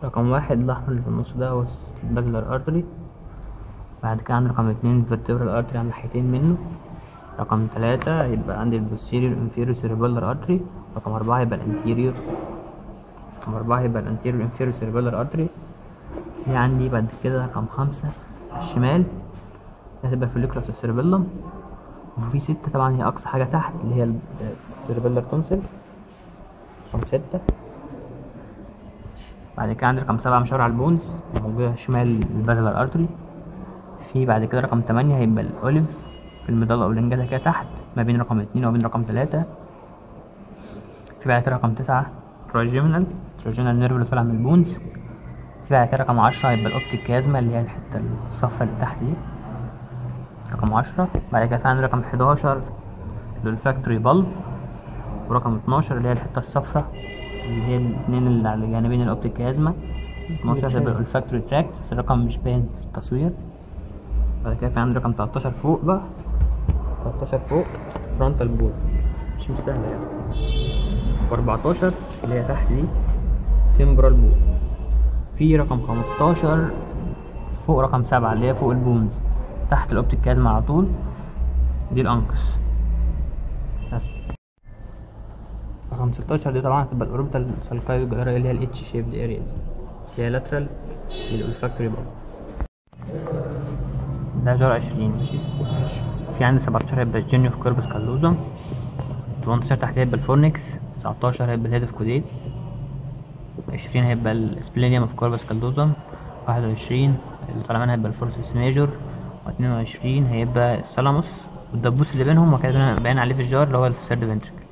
رقم واحد الأحمر اللي في النص ده هو البازلر ارتري بعد كده عندي رقم اتنين فيرتبرال ارتري على الناحيتين منه رقم تلاتة يبقى عندي البوستيريور انفيريور سيربيلر ارتري رقم أربعة يبقى الانتيريور رقم أربعة يبقى الانتيريور انفيريور سيربيلر ارتري في عندي بعد كده رقم خمسة على الشمال ده هتبقى فوليكولاس السيربيلم وفي ستة طبعا هي أقصى حاجة تحت اللي هي السيربيلر تونسل رقم ستة بعد كده عندي رقم سبعة مشاور على البونز موجودة شمال البازلر ارتري في بعد كده رقم تمانية هيبقى الأوليف في المضلة أولنجاتا كده تحت ما بين رقم اتنين وما بين رقم تلاتة في بعد كده رقم تسعة تراجيمنال تراجيمنال نيرف اللي طالع من البونز في بعد كده رقم عشرة هيبقى الأوبتيك كازما اللي هي الحتة الصفرا اللي تحت دي رقم عشرة بعد كده في عندي رقم حداشر الفاكتوري بالب ورقم اتناشر اللي هي الحتة الصفرا اللي هي الاتنين اللي على جانبين الأوبتيك كازما اتناشر هيبقى الفاكتوري تراكت بس الرقم مش باين في التصوير بعد كده في عندي رقم 13 فوق بقى 13 فوق فرونتال بول مش مستاهلة يعني و14 اللي هي تحت دي تمبرال بول في رقم 15 فوق رقم سبعة اللي هي فوق البونز تحت الأوبتيك كازما على طول دي الأنكس بس رقم 16 دي طبعا هتبقى الأوربيتال سالكايو جرارة اللي هي الاتش شيبد اريا دي اللي هي لاترال للأولفاكتوري بول ده جار عشرين ماشي في عندي سبعتاشر هيبقى الجينيو في كوربس كالوزا تمنتاشر تحت هيبقى الفورنكس تسعتاشر هيبقى الهيد في كوديت عشرين هيبقى السبلينيوم في كوربس كالوزا واحد وعشرين اللي طالع منها هيبقى الفورسس ميجور واتنين وعشرين هيبقى الثالاموس والدبوس اللي بينهم وكده باين عليه في الجار اللي هو السيرد فنتريكل